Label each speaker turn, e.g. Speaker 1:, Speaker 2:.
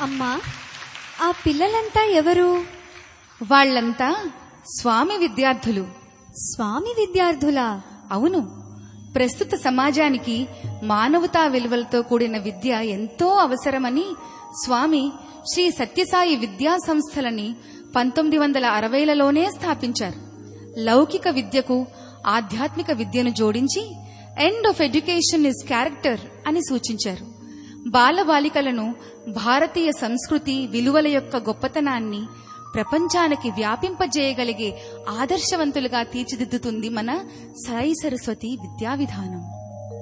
Speaker 1: అమ్మా ఆ పిల్లలంతా ఎవరు
Speaker 2: వాళ్ళంతా స్వామి విద్యార్థులు
Speaker 1: స్వామి విద్యార్థులా
Speaker 2: అవును ప్రస్తుత సమాజానికి మానవతా విలువలతో కూడిన విద్య ఎంతో అవసరమని స్వామి శ్రీ సత్యసాయి విద్యా సంస్థలని పంతొమ్మిది వందల అరవైలలోనే స్థాపించారు లౌకిక విద్యకు ఆధ్యాత్మిక విద్యను జోడించి end of education is character అని సూచించారు బాలబాలికలను భారతీయ సంస్కృతి విలువల యొక్క గొప్పతనాన్ని ప్రపంచానికి వ్యాపింపజేయగలిగే ఆదర్శవంతులుగా తీర్చిదిద్దుతుంది మన సాయి సరస్వతి విద్యా విధానం